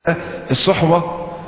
الصحبة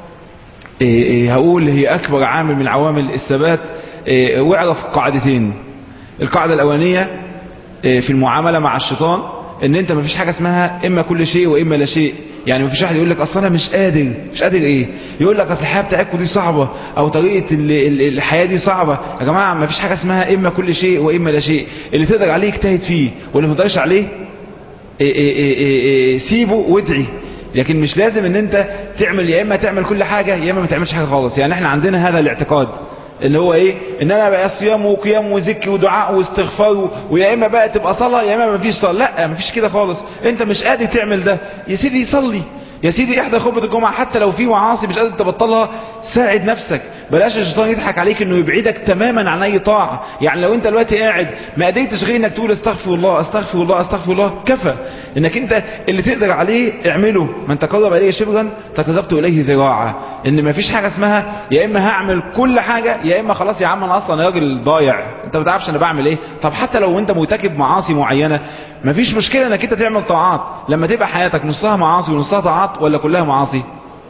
هقول هي أكبر عامل من عوامل الثبات واعرف قاعدتين القاعدة الأولانية في المعاملة مع الشيطان ان انت مفيش حاجة اسمها اما كل شيء واما لا شيء يعني مفيش واحد يقول لك اصل انا مش قادر مش قادر ايه يقول لك اصل الحياه بتاعتكم دي صعبه او طريقه الحياه دي صعبه يا جماعه مفيش حاجه اسمها اما كل شيء واما لا شيء اللي تقدر عليه اجتهد فيه واللي ما تقدرش عليه إيه إيه إيه سيبه وادعي لكن مش لازم ان انت تعمل يا اما تعمل كل حاجه يا اما ما تعملش حاجه خالص يعني احنا عندنا هذا الاعتقاد اللي هو ايه ان انا بقى صيام وقيام وذكر ودعاء واستغفار ويا اما بقى تبقى صلاه يا اما ما فيش صلاه لا ما فيش كده خالص انت مش قادر تعمل ده يا سيدي صلي يا سيدي احدى خطبه الجمعه حتى لو في معاصي مش قادر تبطلها ساعد نفسك بلاش الشيطان يضحك عليك انه يبعدك تماما عن اي طاعه يعني لو انت دلوقتي قاعد ما قدرتش غير انك تقول استغفر الله استغفر الله استغفر الله كفى انك انت اللي تقدر عليه اعمله من تقرب اليه شبرا تقربت اليه ذراعا ان ما فيش حاجه اسمها يا اما هعمل كل حاجه يا اما خلاص يا عم انا اصلا راجل ضايع انت ما تعرفش انا بعمل ايه طب حتى لو انت مرتكب معاصي معينه ما فيش مشكله انك انت تعمل طاعات لما تبقى حياتك نصها معاصي ونصها طاعات ولا كلها معاصي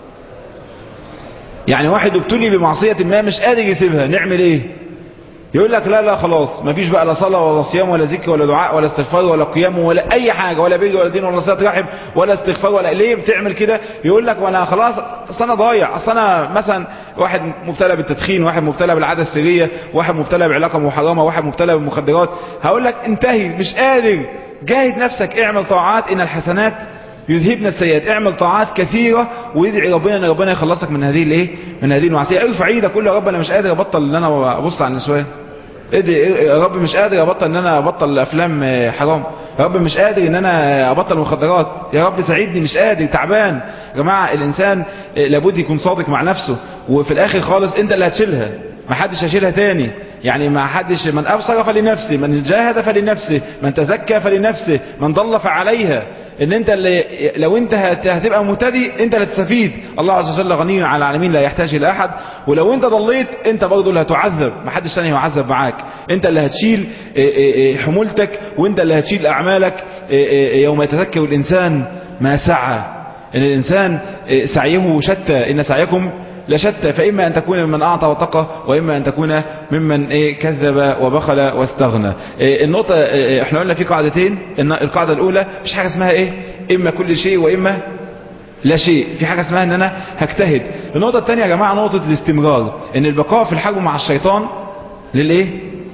يعني واحد ابتلي بمعصية ما مش قادر يسيبها نعمل ايه يقول لك لا لا خلاص مفيش بقى لا صلاة ولا صيام ولا ذكر ولا دعاء ولا استغفار ولا قيام ولا اي حاجة ولا بر ولا دين ولا صلاة رحم ولا استغفار ولا ليه بتعمل كده يقول لك وانا خلاص اصل انا ضايع اصل انا مثلا واحد مبتلى بالتدخين واحد مبتلى بالعادة السرية واحد مبتلى بعلاقة محرمة واحد مبتلى بالمخدرات هقول لك انتهي مش قادر جاهد نفسك اعمل طاعات ان الحسنات يذهبنا السيئات اعمل طاعات كثيرة وادعي ربنا ان ربنا يخلصك من هذه الايه من هذه المعصيه ارفع ايدك قول يا رب انا مش قادر ابطل ان انا ابص على النسوان ادعي يا رب مش قادر ابطل ان انا ابطل افلام حرام يا رب مش قادر ان انا ابطل مخدرات يا رب ساعدني مش قادر تعبان يا جماعه الانسان لابد يكون صادق مع نفسه وفي الاخر خالص انت اللي هتشيلها ما حدش هيشيلها تاني يعني ما حدش من ابصر فلنفسه من جاهد فلنفسه من تزكى فلنفسه من ضل فعليها ان انت اللي لو انت هتبقى مهتدي انت اللي تستفيد الله عز وجل غني على العالمين لا يحتاج الى احد ولو انت ضليت انت برضه اللي هتعذب ما حدش ثاني هيعذب معاك انت اللي هتشيل حمولتك وانت اللي هتشيل اعمالك يوم يتذكر الانسان ما سعى ان الانسان سعيه شتى ان سعيكم لشتى فإما أن تكون ممن أعطى واتقى وإما أن تكون ممن إيه كذب وبخل واستغنى إيه النقطة إيه احنا قلنا في قاعدتين القاعدة الأولى مش حاجة اسمها إيه إما كل شيء وإما لا شيء في حاجة اسمها ان انا هجتهد النقطة الثانية يا جماعة نقطة الاستمرار ان البقاء في الحرب مع الشيطان للايه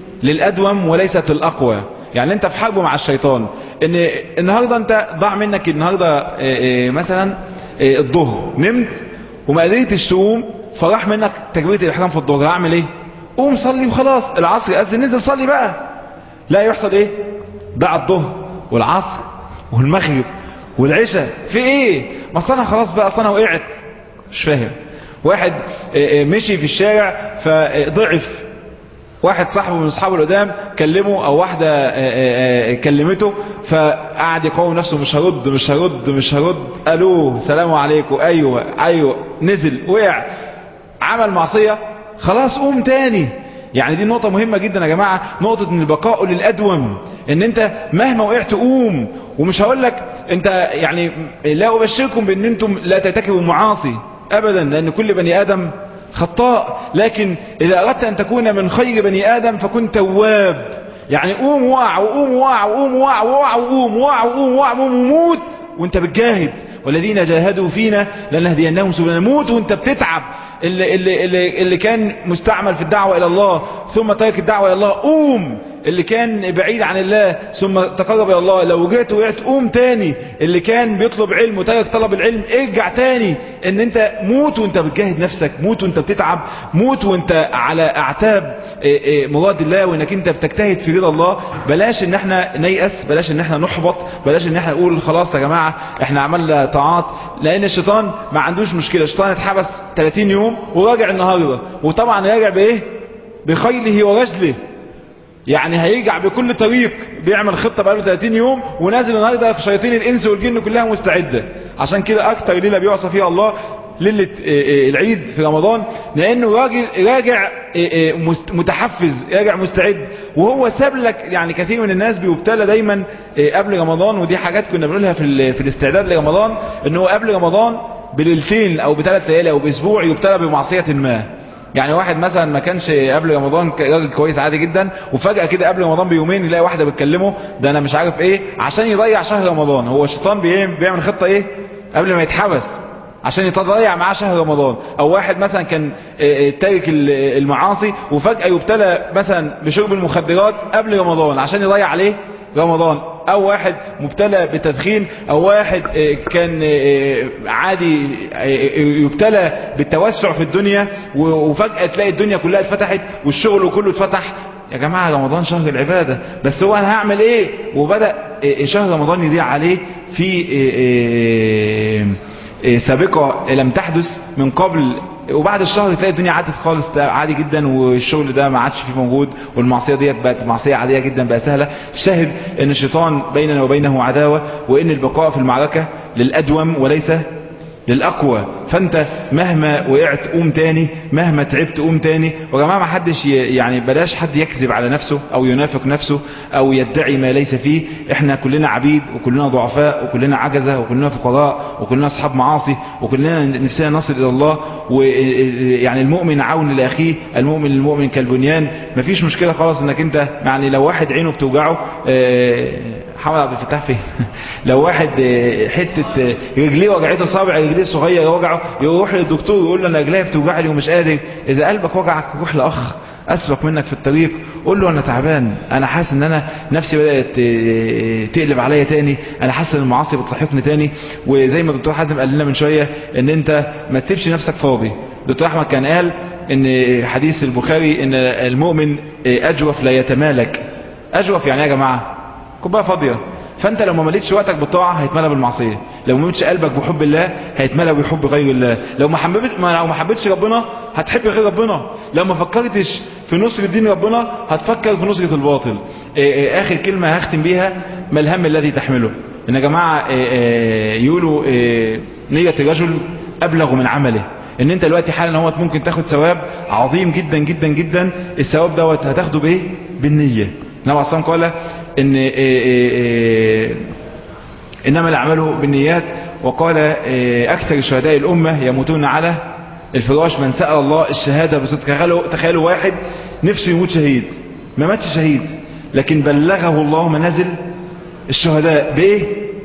للأدوم وليست للأقوى يعني انت في حرب مع الشيطان ان النهاردة انت ضاع منك النهاردة مثلا الظهر نمت وما قدرتش تقوم فراح منك تكبيره الاحرام في الظهر اعمل ايه قوم صلي وخلاص العصر اذن نزل صلي بقى لا يحصل ايه ضاع الظهر والعصر والمغرب والعشاء في ايه ما انا خلاص بقى اصل انا وقعت مش فاهم واحد مشي في الشارع فضعف واحد صاحبه من اصحابه القدام كلمه او واحدة كلمته فقعد يقاوم نفسه مش هرد مش هرد مش هرد الو سلام عليكم ايوه ايوه نزل وقع عمل معصية خلاص قوم تاني يعني دي نقطة مهمة جدا يا جماعة نقطة ان البقاء للأدوم ان انت مهما وقعت قوم ومش هقول لك انت يعني لا ابشركم بان انتم لا ترتكبوا معاصي ابدا لان كل بني ادم خطاء لكن إذا أردت أن تكون من خير بني آدم فكن تواب يعني قوم وقع وقوم وقع وقوم وقع وقع وقوم وقع وقوم وقع وموت وانت بتجاهد والذين جاهدوا فينا لنهدينهم سبلنا موت وانت بتتعب اللي, اللي, اللي, اللي كان مستعمل في الدعوة إلى الله ثم ترك الدعوة إلى الله قوم اللي كان بعيد عن الله ثم تقرب إلى الله لو رجعت وقعت قوم تاني اللي كان بيطلب علم وترك طلب العلم ارجع تاني ان انت موت وانت بتجاهد نفسك موت وانت بتتعب موت وانت على اعتاب مراد الله وانك انت بتجتهد في رضا الله بلاش ان احنا نيأس بلاش ان احنا نحبط بلاش ان احنا نقول خلاص يا جماعة احنا عملنا طاعات لان الشيطان ما عندوش مشكلة الشيطان اتحبس 30 يوم وراجع النهاردة وطبعا راجع بايه بخيله ورجله يعني هيرجع بكل طريق بيعمل خطة بقاله 30 يوم ونازل النهارده شياطين الانس والجن كلها مستعدة عشان كده اكتر ليلة بيعصى فيها الله ليلة العيد في رمضان لانه راجل راجع متحفز راجع مستعد وهو ساب لك يعني كثير من الناس بيبتلى دايما قبل رمضان ودي حاجات كنا بنقولها في, في الاستعداد لرمضان ان هو قبل رمضان بليلتين او بثلاث ليالي او باسبوع يبتلى بمعصية ما يعني واحد مثلا ما كانش قبل رمضان راجل كويس عادي جدا وفجأة كده قبل رمضان بيومين يلاقي واحدة بتكلمه ده انا مش عارف ايه عشان يضيع شهر رمضان هو الشيطان بيعمل خطة ايه قبل ما يتحبس عشان يتضيع معاه شهر رمضان او واحد مثلا كان تارك المعاصي وفجأة يبتلى مثلا بشرب المخدرات قبل رمضان عشان يضيع عليه رمضان او واحد مبتلى بالتدخين او واحد كان عادي يبتلى بالتوسع في الدنيا وفجأة تلاقي الدنيا كلها اتفتحت والشغل كله اتفتح يا جماعة رمضان شهر العبادة بس هو انا هعمل ايه وبدأ شهر رمضان يضيع عليه في سابقة لم تحدث من قبل وبعد الشهر تلاقي الدنيا عادت خالص عادي جدا والشغل ده ما عادش فيه موجود والمعصية ديت بقت معصية عادية جدا بقى سهلة الشاهد ان الشيطان بيننا وبينه عداوة وان البقاء في المعركة للأدوم وليس للأقوى فانت مهما وقعت قوم تاني مهما تعبت قوم تاني وجماعة ما حدش يعني بلاش حد يكذب على نفسه او ينافق نفسه او يدعي ما ليس فيه احنا كلنا عبيد وكلنا ضعفاء وكلنا عجزة وكلنا فقراء وكلنا اصحاب معاصي وكلنا نفسنا نصل الى الله ويعني المؤمن عون لاخيه المؤمن للمؤمن كالبنيان مفيش مشكلة خالص انك انت يعني لو واحد عينه بتوجعه محمد عبد الفتاح فين لو واحد حتة رجليه وجعته صابع رجليه الصغير وجعه يروح للدكتور يقول له انا رجليا بتوجعني ومش قادر اذا قلبك وجعك روح لاخ اسبق منك في الطريق قول له انا تعبان انا حاسس ان انا نفسي بدات تقلب عليا تاني انا حاسس ان المعاصي بتلاحقني تاني وزي ما الدكتور حازم قال لنا من شويه ان انت ما تسيبش نفسك فاضي دكتور احمد كان قال ان حديث البخاري ان المؤمن اجوف لا يتمالك اجوف يعني يا جماعه كوبايه فاضيه فانت لو ما مليتش وقتك بالطاعه هيتملى بالمعصيه لو ما مليتش قلبك بحب الله هيتملى بحب غير الله لو ما حبيت لو ما حبيتش ربنا هتحب غير ربنا لو ما فكرتش في نصر دين ربنا هتفكر في نصرة الباطل اخر كلمه هختم بيها ما الهم الذي تحمله ان يا جماعه يقولوا نيه الرجل ابلغ من عمله ان انت دلوقتي حالا اهوت ممكن تاخد ثواب عظيم جدا جدا جدا الثواب دوت هتاخده بايه بالنيه النبي عليه قال ان إيه إيه إيه انما الاعمال بالنيات وقال اكثر شهداء الامه يموتون على الفراش من سأل الله الشهادة بصدق تخيلوا, تخيلوا واحد نفسه يموت شهيد ما ماتش شهيد لكن بلغه الله منازل الشهداء بايه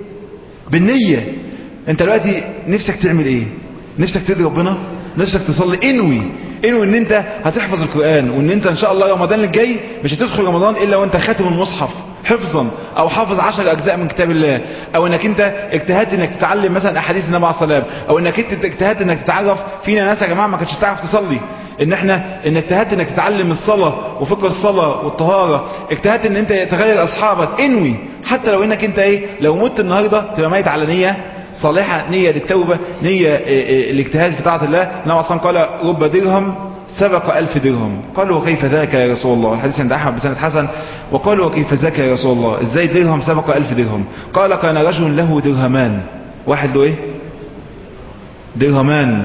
بالنية انت دلوقتي نفسك تعمل ايه نفسك تدي ربنا نفسك تصلي انوي انوي ان انت هتحفظ القرآن وان انت ان شاء الله رمضان الجاي مش هتدخل رمضان الا وانت خاتم المصحف حفظا او حافظ عشر اجزاء من كتاب الله او انك انت اجتهدت انك تتعلم مثلا احاديث النبي عليه الصلاه او انك انت اجتهدت انك تتعرف فينا ناس يا جماعه ما كانتش تعرف تصلي ان احنا ان اجتهدت انك تتعلم الصلاه وفقه الصلاه والطهاره اجتهدت ان انت تغير اصحابك انوي حتى لو انك انت ايه لو مت النهارده تبقى ميت على نيه صالحه نيه للتوبه نيه الاجتهاد في طاعه الله النبي عليه قال رب درهم سبق ألف درهم قالوا وكيف ذاك يا رسول الله الحديث عند أحمد بسنة حسن وقالوا وكيف ذاك يا رسول الله ازاي درهم سبق ألف درهم قال كان رجل له درهمان واحد له ايه درهمان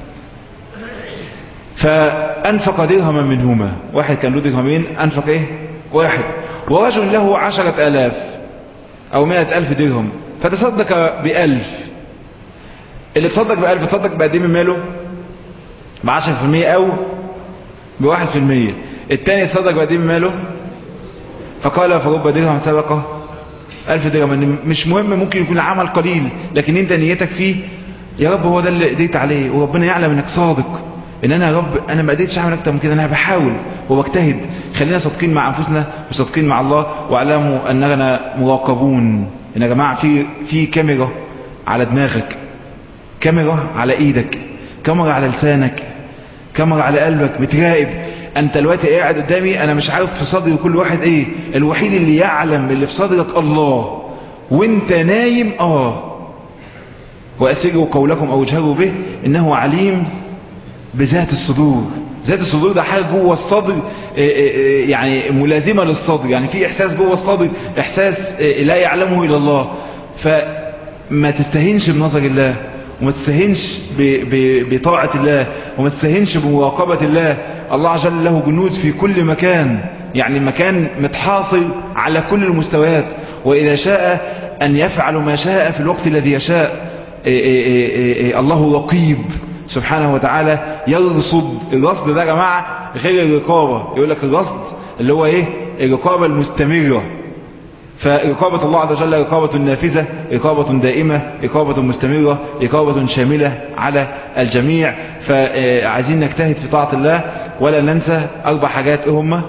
فأنفق درهما منهما واحد كان له درهمين أنفق ايه واحد ورجل له عشرة آلاف أو مائة ألف درهم فتصدق بألف اللي تصدق بألف تصدق بقد ايه من ماله بعشر في المية او بواحد في المية التاني صدق بقد من ماله فقال فرب درهم سبقه ألف درهم مش مهم ممكن يكون عمل قليل لكن انت نيتك فيه يا رب هو ده اللي قدرت عليه وربنا يعلم انك صادق ان انا يا رب انا ما قدرتش اعمل اكتر من كده انا بحاول وبجتهد خلينا صادقين مع انفسنا وصادقين مع الله واعلموا اننا مراقبون ان يا جماعه في في كاميرا على دماغك كاميرا على ايدك كاميرا على لسانك كاميرا على قلبك بتراقب انت دلوقتي قاعد قدامي انا مش عارف في صدر كل واحد ايه الوحيد اللي يعلم اللي في صدرك الله وانت نايم اه واسروا قولكم او اجهروا به انه عليم بذات الصدور ذات الصدور ده حاجه جوه الصدر يعني ملازمه للصدر يعني في احساس جوه الصدر احساس لا يعلمه الا الله فما تستهينش بنظر الله وما تستهينش بطاعة الله وما تستهينش بمراقبة الله الله عز وجل له جنود في كل مكان يعني مكان متحاصر على كل المستويات وإذا شاء أن يفعل ما شاء في الوقت الذي يشاء إيه إيه إيه إيه الله رقيب سبحانه وتعالى يرصد الرصد ده يا جماعة غير الرقابة يقول لك الرصد اللي هو ايه الرقابة المستمرة فرقابة الله عز وجل رقابة نافذة رقابة دائمة رقابة مستمرة رقابة شاملة على الجميع فعايزين نجتهد في طاعة الله ولا ننسى أربع حاجات هم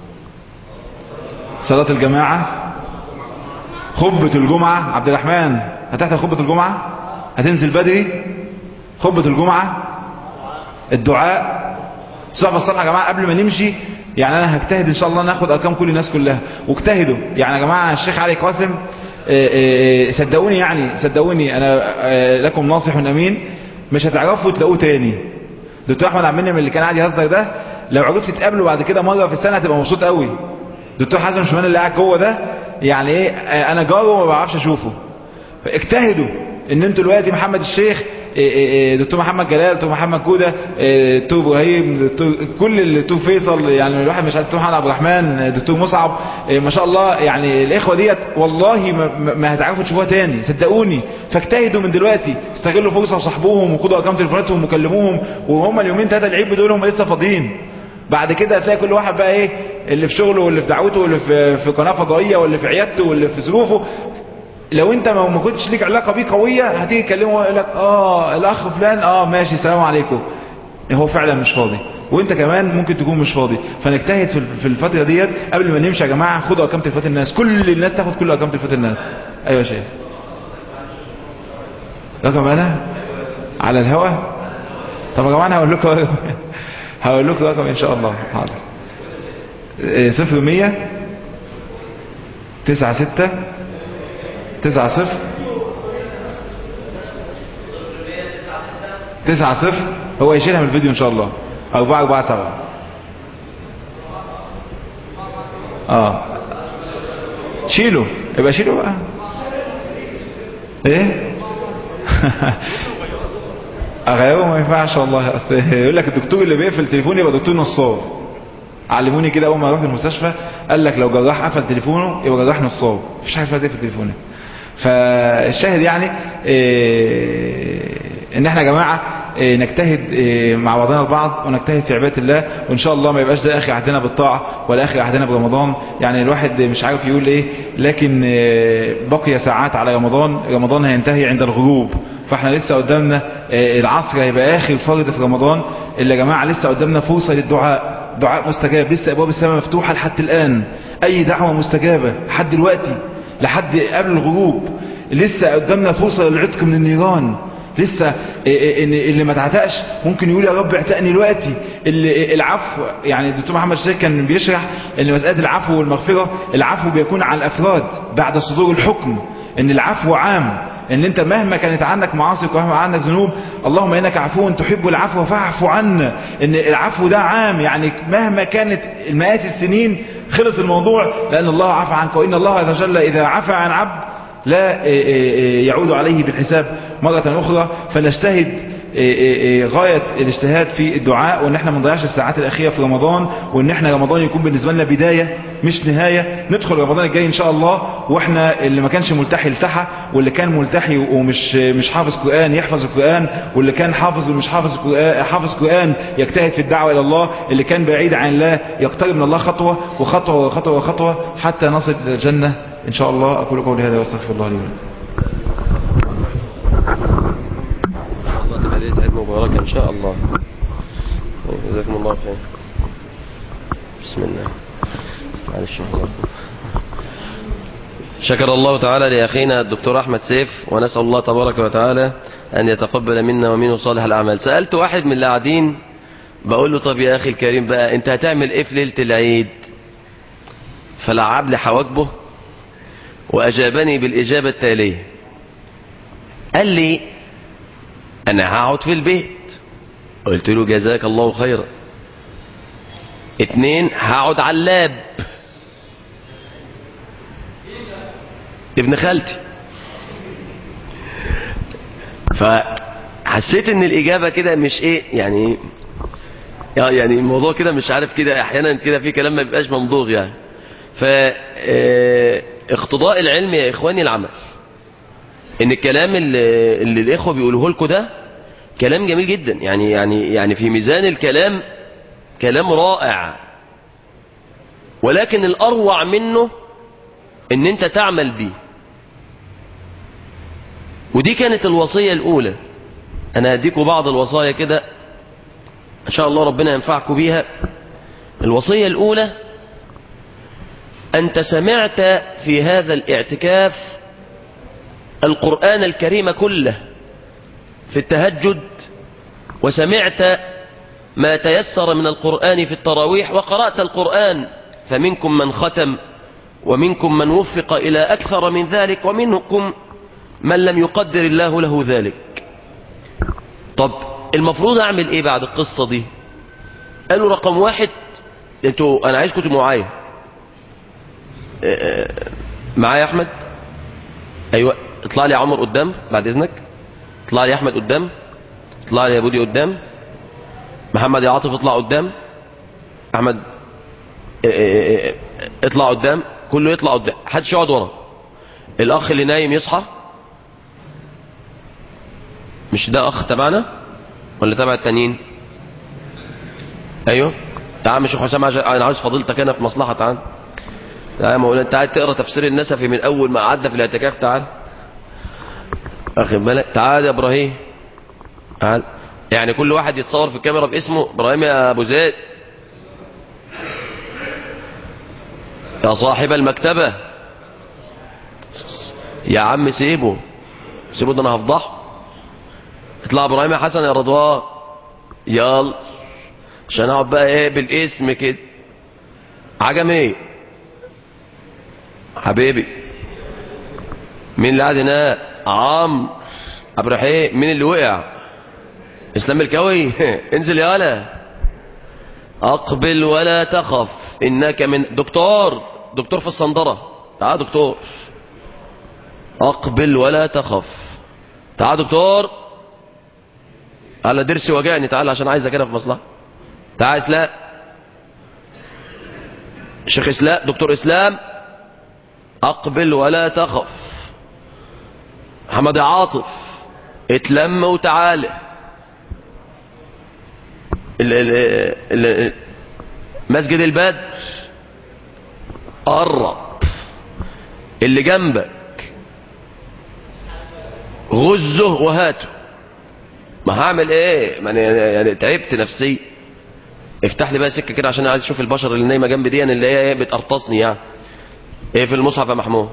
صلاة الجماعة خطبة الجمعة عبد الرحمن هتحضر خطبة الجمعة هتنزل بدري خطبة الجمعة الدعاء صحبة الصالحة يا جماعة قبل ما نمشي يعني انا هجتهد ان شاء الله ناخد ارقام كل الناس كلها واجتهدوا يعني يا جماعة الشيخ علي قاسم صدقوني يعني صدقوني انا لكم ناصح امين مش هتعرفوا تلاقوه تاني دكتور احمد عبد المنعم اللي كان قاعد يهزر ده لو عرفت تقابله بعد كده مرة في السنة هتبقى مبسوط قوي دكتور حسن شمان اللي قاعد جوه ده يعني ايه انا جاره وما بعرفش اشوفه فاجتهدوا ان انتوا دلوقتي محمد الشيخ دكتور محمد جلال دكتور محمد جودة دكتور ابراهيم دكتور كل الدكتور فيصل يعني الواحد مش عارف دكتور محمد عبد الرحمن دكتور مصعب ما شاء الله يعني الاخوه ديت والله ما, ما هتعرفوا تشوفوها تاني صدقوني فاجتهدوا من دلوقتي استغلوا فرصه وصاحبوهم وخدوا ارقام تليفوناتهم وكلموهم وهم اليومين ثلاثه العيد دول هم لسه فاضيين بعد كده هتلاقي كل واحد بقى ايه اللي في شغله واللي في دعوته واللي في, في قناه فضائيه واللي في عيادته واللي في ظروفه لو انت ما كنتش ليك علاقه بيه قويه هتيجي تكلمه ويقول لك اه الاخ فلان اه ماشي السلام عليكم هو فعلا مش فاضي وانت كمان ممكن تكون مش فاضي فنجتهد في الفتره ديت قبل ما نمشي يا جماعه خدوا ارقام تليفونات الناس كل الناس تاخد كل ارقام تليفونات الناس ايوه يا شيخ رقم انا على الهوا طب يا جماعه انا هقول لكم هقول لكم رقم ان شاء الله حاضر صفر مية تسعة ستة تسعة صفر تسعة صفر هو يشيلها من الفيديو ان شاء الله اربعة اربعة سبعة اه شيله يبقى شيله بقى ايه اغيره ما ينفعش والله اصل يقول لك الدكتور اللي بيقفل التليفون يبقى دكتور نصاب علموني كده اول ما رحت المستشفى قال لك لو جراح قفل تليفونه يبقى جراح نصاب مفيش حاجه اسمها تقفل تليفونك فالشاهد يعني إيه ان احنا يا جماعه إيه نجتهد إيه مع بعضنا البعض ونجتهد في عباده الله وان شاء الله ما يبقاش ده اخر عهدنا بالطاعه ولا اخر عهدنا برمضان يعني الواحد مش عارف يقول ايه لكن بقي ساعات على رمضان رمضان هينتهي عند الغروب فاحنا لسه قدامنا العصر هيبقى اخر فرض في رمضان اللي يا جماعه لسه قدامنا فرصه للدعاء دعاء مستجاب لسه ابواب السماء مفتوحه لحد الان اي دعوه مستجابه لحد دلوقتي لحد قبل الغروب لسه قدامنا فرصه للعتق من النيران لسه اللي ما تعتقش ممكن يقول يا رب اعتقني دلوقتي العفو يعني الدكتور محمد الشيخ كان بيشرح ان مساله العفو والمغفره العفو بيكون على الافراد بعد صدور الحكم ان العفو عام ان انت مهما كانت عندك معاصي ومهما عندك ذنوب اللهم انك عفو تحب العفو فاعف عنا ان العفو ده عام يعني مهما كانت المئات السنين خلص الموضوع لان الله عفى عنك وان الله عز وجل اذا عفى عن عبد لا يعود عليه بالحساب مرة أخرى فنجتهد غاية الاجتهاد في الدعاء وان احنا ما نضيعش الساعات الأخيرة في رمضان وان احنا رمضان يكون بالنسبة لنا بداية مش نهاية ندخل رمضان الجاي ان شاء الله واحنا اللي ما كانش ملتحي التحى واللي كان ملتحي ومش مش حافظ قرآن يحفظ القرآن واللي كان حافظ ومش حافظ قرآن حافظ قرآن يجتهد في الدعوة إلى الله اللي كان بعيد عن الله يقترب من الله خطوة وخطوة وخطوة وخطوة حتى نصل إلى الجنة إن شاء الله أقول قولي هذا واستغفر الله لي ولكم الله تبقى ليلة عيد مباركة إن شاء الله جزاكم الله خير بسم الله معلش شكر الله تعالى لأخينا الدكتور أحمد سيف ونسأل الله تبارك وتعالى أن يتقبل منا ومنه صالح الأعمال سألت واحد من اللي قاعدين بقول له طب يا أخي الكريم بقى أنت هتعمل إيه في ليلة العيد فلعب لي حواجبه وأجابني بالإجابة التالية قال لي أنا هقعد في البيت قلت له جزاك الله خيرا اتنين هقعد على اللاب ابن خالتي فحسيت ان الاجابه كده مش ايه يعني يعني الموضوع كده مش عارف كده احيانا كده في كلام ما بيبقاش ممضوغ يعني ف اقتضاء العلم يا اخواني العمل ان الكلام اللي, اللي الاخوه بيقولوه لكم ده كلام جميل جدا يعني يعني يعني في ميزان الكلام كلام رائع ولكن الاروع منه ان انت تعمل بيه ودي كانت الوصيه الاولى انا هديكم بعض الوصايا كده ان شاء الله ربنا ينفعكم بيها الوصيه الاولى انت سمعت في هذا الاعتكاف القرآن الكريم كله في التهجد وسمعت ما تيسر من القرآن في التراويح وقرأت القرآن فمنكم من ختم ومنكم من وفق إلى أكثر من ذلك ومنكم من لم يقدر الله له ذلك طب المفروض أعمل إيه بعد القصة دي قالوا رقم واحد انتوا أنا عايزكم تبقوا معايا معايا يا أحمد أيوة اطلع لي يا عمر قدام بعد اذنك اطلع لي يا احمد قدام اطلع لي يا بودي قدام محمد يا عاطف اطلع قدام احمد اه اه اه اطلع قدام كله يطلع قدام حدش يقعد ورا الاخ اللي نايم يصحى مش ده اخ تبعنا ولا تبع التانيين ايوه تعال مش حسام انا عاوز فضيلتك انا في مصلحه تعال تعال يا مولانا انت قاعد تقرا تفسير النسفي من اول ما قعدنا في الاعتكاف تعال واخد بالك تعال يا ابراهيم تعال يعني كل واحد يتصور في الكاميرا باسمه ابراهيم يا ابو زيد يا صاحب المكتبة يا عم سيبه سيبه ده انا هفضحه اطلع ابراهيم يا حسن يا رضوان يلا عشان اقعد بقى ايه بالاسم كده عجم ايه حبيبي مين اللي قاعد هناك عمرو عبد الرحيم مين اللي وقع اسلام الكوي انزل يا ولا اقبل ولا تخف انك من دكتور دكتور في الصندرة تعال دكتور اقبل ولا تخف تعال دكتور على درسي وجعني تعال عشان عايزك انا في مصلحه تعال اسلام شيخ اسلام دكتور اسلام اقبل ولا تخف محمد عاطف اتلم وتعالى ال ال ال مسجد البدر قرب اللي جنبك غزه وهاته ما هعمل ايه ما يعني تعبت نفسي افتح لي بقى سكه كده عشان عايز اشوف البشر اللي نايمه جنبي دي اللي هي ايه بتقرطصني يعني ايه في المصحف يا محمود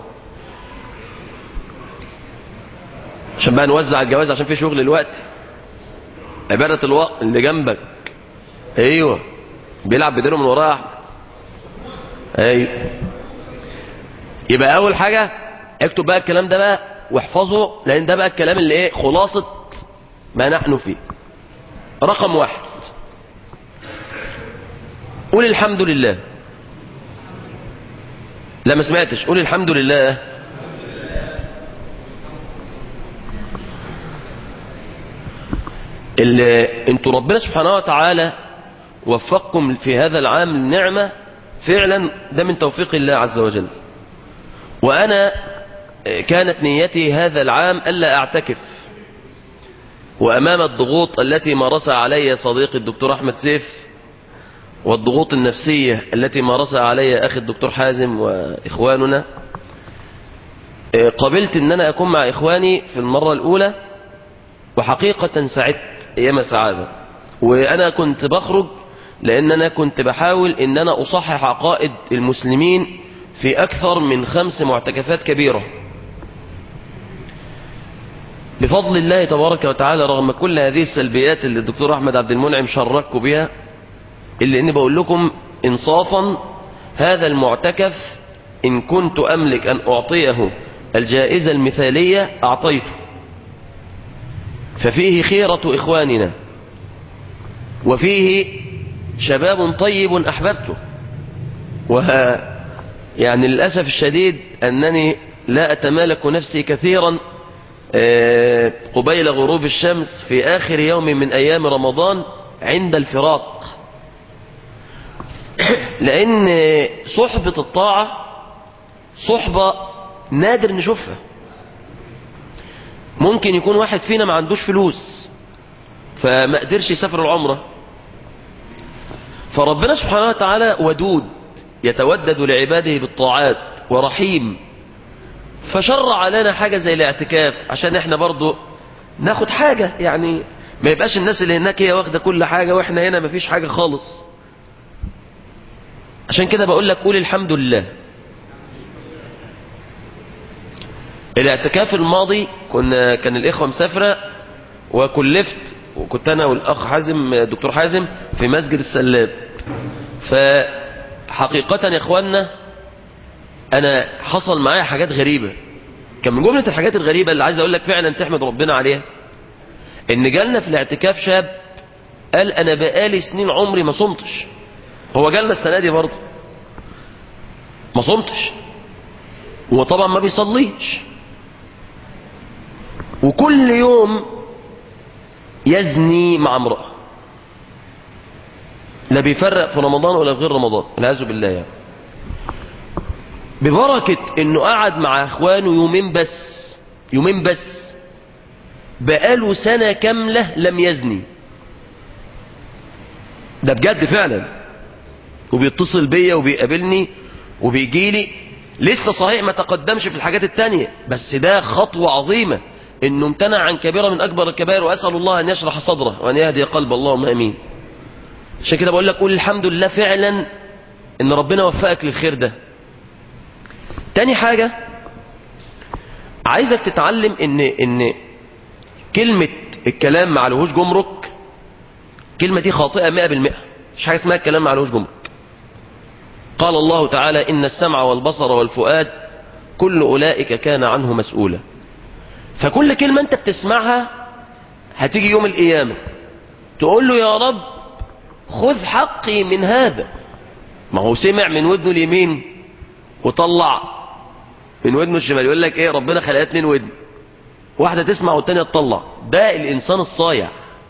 عشان بقى نوزع الجواز عشان في شغل الوقت عبادة الوقت اللي جنبك ايوه بيلعب بدينه من وراه احمد ايوه يبقى اول حاجة اكتب بقى الكلام ده بقى واحفظه لان ده بقى الكلام اللي ايه خلاصة ما نحن فيه رقم واحد قول الحمد لله لا ما سمعتش قول الحمد لله اللي انتوا ربنا سبحانه وتعالى وفقكم في هذا العام النعمة فعلا ده من توفيق الله عز وجل وأنا كانت نيتي هذا العام ألا أعتكف وأمام الضغوط التي مارسها علي صديقي الدكتور أحمد سيف والضغوط النفسية التي مارسها علي أخي الدكتور حازم وإخواننا قبلت أن أنا أكون مع إخواني في المرة الأولى وحقيقة سعدت أيام سعادة وأنا كنت بخرج لأن أنا كنت بحاول أن أنا أصحح عقائد المسلمين في أكثر من خمس معتكفات كبيرة بفضل الله تبارك وتعالى رغم كل هذه السلبيات اللي الدكتور أحمد عبد المنعم شركوا بها إلا أني بقول لكم إنصافا هذا المعتكف إن كنت أملك أن أعطيه الجائزة المثالية أعطيته ففيه خيرة إخواننا وفيه شباب طيب أحببته وها يعني للأسف الشديد أنني لا أتمالك نفسي كثيرا قبيل غروب الشمس في آخر يوم من أيام رمضان عند الفراق لأن صحبة الطاعة صحبة نادر نشوفها ممكن يكون واحد فينا ما عندوش فلوس فما قدرش يسافر العمرة فربنا سبحانه وتعالى ودود يتودد لعباده بالطاعات ورحيم فشرع لنا حاجة زي الاعتكاف عشان احنا برضو ناخد حاجة يعني ما يبقاش الناس اللي هناك هي واخدة كل حاجة واحنا هنا مفيش حاجة خالص عشان كده بقول لك قول الحمد لله الاعتكاف الماضي كنا كان الاخوه مسافره وكلفت وكنت انا والاخ حازم الدكتور حازم في مسجد السلاب فحقيقه يا اخواننا انا حصل معايا حاجات غريبه كان من جمله الحاجات الغريبه اللي عايز اقول لك فعلا تحمد ربنا عليها ان جالنا في الاعتكاف شاب قال انا بقالي سنين عمري ما صمتش هو جالنا السنه دي برضه ما صمتش وطبعا ما بيصليش وكل يوم يزني مع امرأة لا بيفرق في رمضان ولا في غير رمضان والعياذ بالله يعني ببركة انه قعد مع اخوانه يومين بس يومين بس بقاله سنة كاملة لم يزني ده بجد فعلا وبيتصل بيا وبيقابلني وبيجيلي لسه صحيح ما تقدمش في الحاجات التانية بس ده خطوة عظيمة انه امتنع عن كبيرة من اكبر الكبائر واسأل الله ان يشرح صدره وان يهدي قلب اللهم امين عشان كده بقول لك قول الحمد لله فعلا ان ربنا وفقك للخير ده تاني حاجة عايزك تتعلم ان ان كلمة الكلام مع الوهوش جمرك كلمة دي خاطئة مئة بالمئة مش حاجة اسمها الكلام مع الوهوش جمرك قال الله تعالى إن السمع والبصر والفؤاد كل أولئك كان عنه مسؤولا فكل كلمة أنت بتسمعها هتيجي يوم القيامة تقول له يا رب خذ حقي من هذا ما هو سمع من ودنه اليمين وطلع من ودنه الشمال يقول لك ايه ربنا خلقها اتنين ودن واحدة تسمع والتانية تطلع ده الإنسان الصايع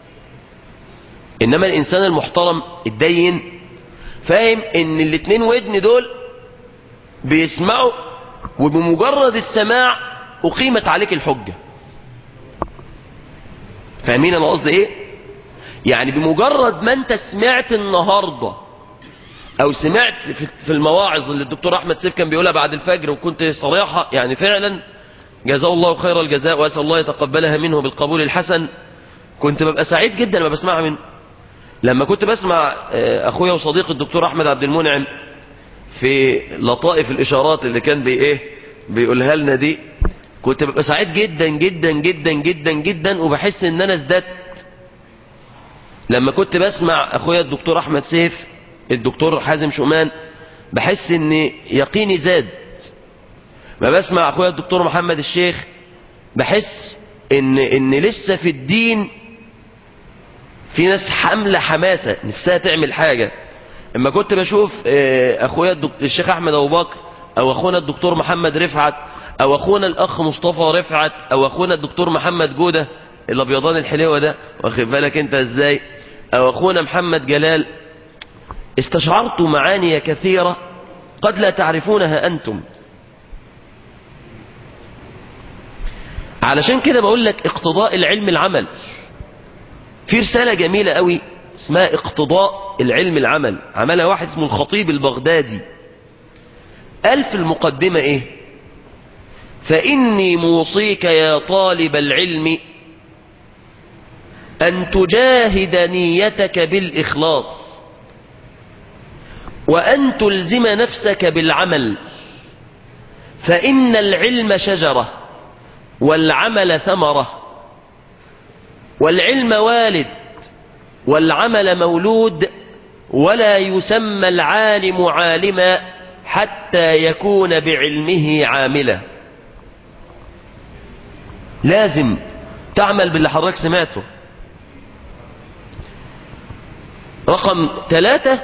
إنما الإنسان المحترم الدين فاهم ان الاتنين ودن دول بيسمعوا وبمجرد السماع اقيمت عليك الحجة فاهمين انا قصدي ايه يعني بمجرد ما انت سمعت النهاردة او سمعت في المواعظ اللي الدكتور احمد سيف كان بيقولها بعد الفجر وكنت صريحة يعني فعلا جزاه الله خير الجزاء واسال الله يتقبلها منه بالقبول الحسن كنت ببقى سعيد جدا لما بسمعها منه لما كنت بسمع اخويا وصديقي الدكتور احمد عبد المنعم في لطائف الاشارات اللي كان بي ايه بيقولها لنا دي كنت ببقى سعيد جدا جدا جدا جدا جدا وبحس ان انا ازددت لما كنت بسمع اخويا الدكتور احمد سيف الدكتور حازم شومان بحس ان يقيني زاد ما بسمع اخويا الدكتور محمد الشيخ بحس ان ان لسه في الدين في ناس حاملة حماسة نفسها تعمل حاجة اما كنت بشوف اخويا الشيخ احمد ابو بكر او اخونا الدكتور محمد رفعت او اخونا الاخ مصطفى رفعت او اخونا الدكتور محمد جودة الابيضان الحلوة ده واخد بالك انت ازاي او اخونا محمد جلال استشعرت معاني كثيرة قد لا تعرفونها انتم علشان كده بقول لك اقتضاء العلم العمل في رسالة جميلة قوي اسمها اقتضاء العلم العمل عملها واحد اسمه الخطيب البغدادي قال في المقدمة ايه فإني موصيك يا طالب العلم أن تجاهد نيتك بالإخلاص وأن تلزم نفسك بالعمل فإن العلم شجرة والعمل ثمره والعلم والد والعمل مولود ولا يسمى العالم عالما حتى يكون بعلمه عاملا لازم تعمل باللي حضرتك سمعته رقم ثلاثة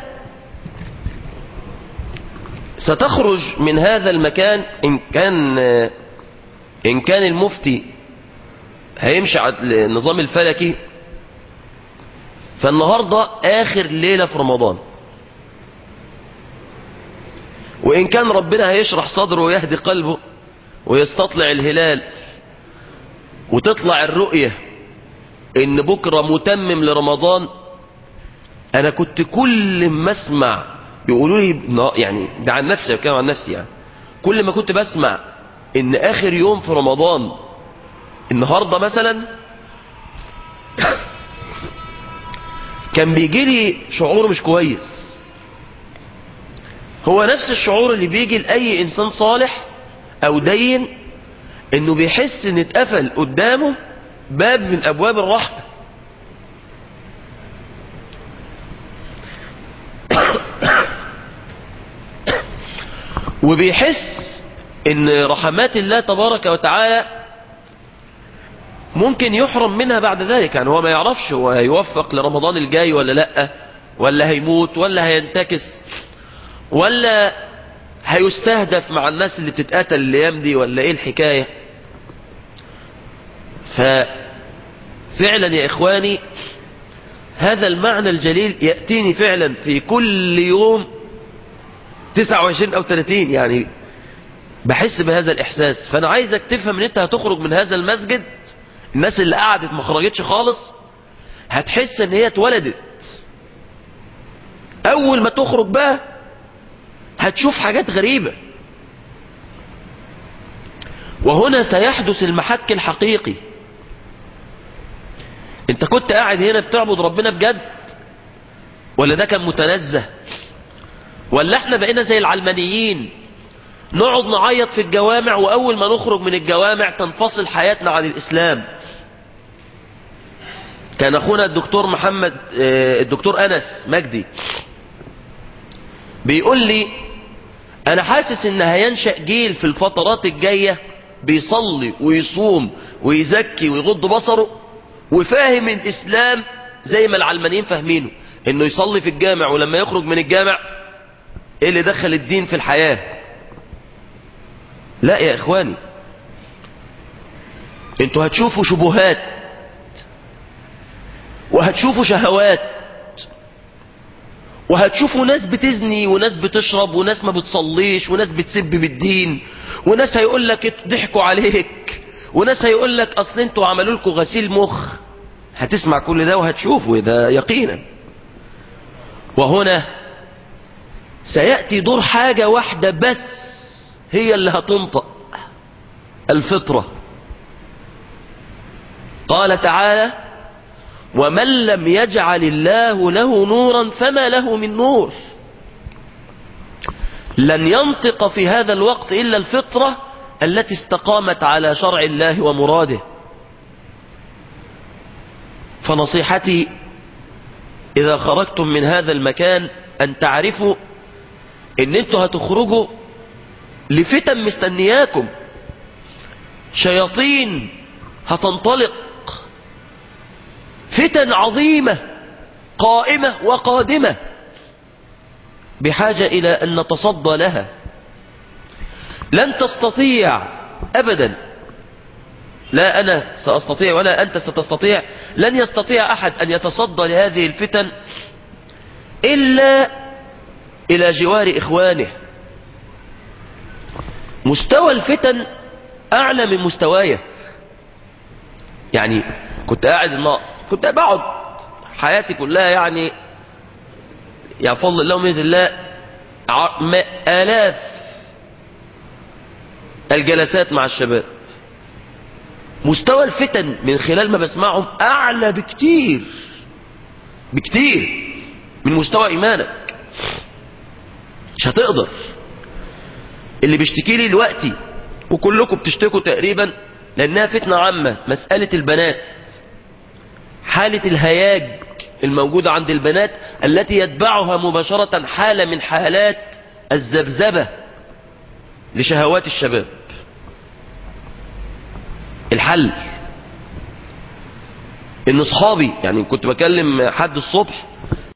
ستخرج من هذا المكان إن كان إن كان المفتي هيمشي على النظام الفلكي فالنهاردة آخر ليلة في رمضان وإن كان ربنا هيشرح صدره ويهدي قلبه ويستطلع الهلال وتطلع الرؤية ان بكرة متمم لرمضان انا كنت كل ما اسمع يقولوا لي يعني ده عن نفسي بتكلم عن نفسي يعني كل ما كنت بسمع ان اخر يوم في رمضان النهاردة مثلا كان بيجي لي شعور مش كويس هو نفس الشعور اللي بيجي لأي إنسان صالح أو دين إنه بيحس إن اتقفل قدامه باب من أبواب الرحمة وبيحس إن رحمات الله تبارك وتعالى ممكن يحرم منها بعد ذلك يعني هو ما يعرفش هو هيوفق لرمضان الجاي ولا لا ولا هيموت ولا هينتكس ولا هيستهدف مع الناس اللي بتتقتل الايام دي ولا ايه الحكايه ففعلا يا اخواني هذا المعنى الجليل ياتيني فعلا في كل يوم 29 او 30 يعني بحس بهذا الاحساس فانا عايزك تفهم ان انت هتخرج من هذا المسجد الناس اللي قعدت ما خرجتش خالص هتحس ان هي اتولدت اول ما تخرج بقى هتشوف حاجات غريبة وهنا سيحدث المحك الحقيقي انت كنت قاعد هنا بتعبد ربنا بجد ولا ده كان متنزه ولا احنا بقينا زي العلمانيين نقعد نعيط في الجوامع واول ما نخرج من الجوامع تنفصل حياتنا عن الاسلام كان اخونا الدكتور محمد الدكتور انس مجدي بيقول لي انا حاسس ان هينشأ جيل في الفترات الجاية بيصلي ويصوم ويزكي ويغض بصره وفاهم الاسلام زي ما العلمانيين فاهمينه انه يصلي في الجامع ولما يخرج من الجامع ايه اللي دخل الدين في الحياة لا يا اخواني انتوا هتشوفوا شبهات وهتشوفوا شهوات وهتشوفوا ناس بتزني وناس بتشرب وناس ما بتصليش وناس بتسب بالدين وناس هيقول لك ضحكوا عليك وناس هيقول لك اصل انتوا عملوا لكم غسيل مخ هتسمع كل ده وهتشوفه ده يقينا وهنا سيأتي دور حاجة واحدة بس هي اللي هتنطق الفطرة قال تعالى ومن لم يجعل الله له نورا فما له من نور لن ينطق في هذا الوقت إلا الفطرة التي استقامت على شرع الله ومراده فنصيحتي إذا خرجتم من هذا المكان أن تعرفوا أن أنتوا هتخرجوا لفتن مستنياكم شياطين هتنطلق فتن عظيمة قائمة وقادمة بحاجة إلى أن نتصدى لها لن تستطيع أبدا لا أنا سأستطيع ولا أنت ستستطيع لن يستطيع أحد أن يتصدى لهذه الفتن إلا إلى جوار إخوانه مستوى الفتن أعلى من مستواي يعني كنت قاعد النهار كنت بقعد حياتي كلها يعني يا فضل الله وميز الله آلاف الجلسات مع الشباب مستوى الفتن من خلال ما بسمعهم أعلى بكتير بكتير من مستوى إيمانك مش هتقدر اللي بيشتكي لي دلوقتي وكلكم بتشتكوا تقريبا لأنها فتنة عامة مسألة البنات حالة الهياج الموجودة عند البنات التي يتبعها مباشرة حالة من حالات الذبذبة لشهوات الشباب الحل ان اصحابي يعني كنت بكلم حد الصبح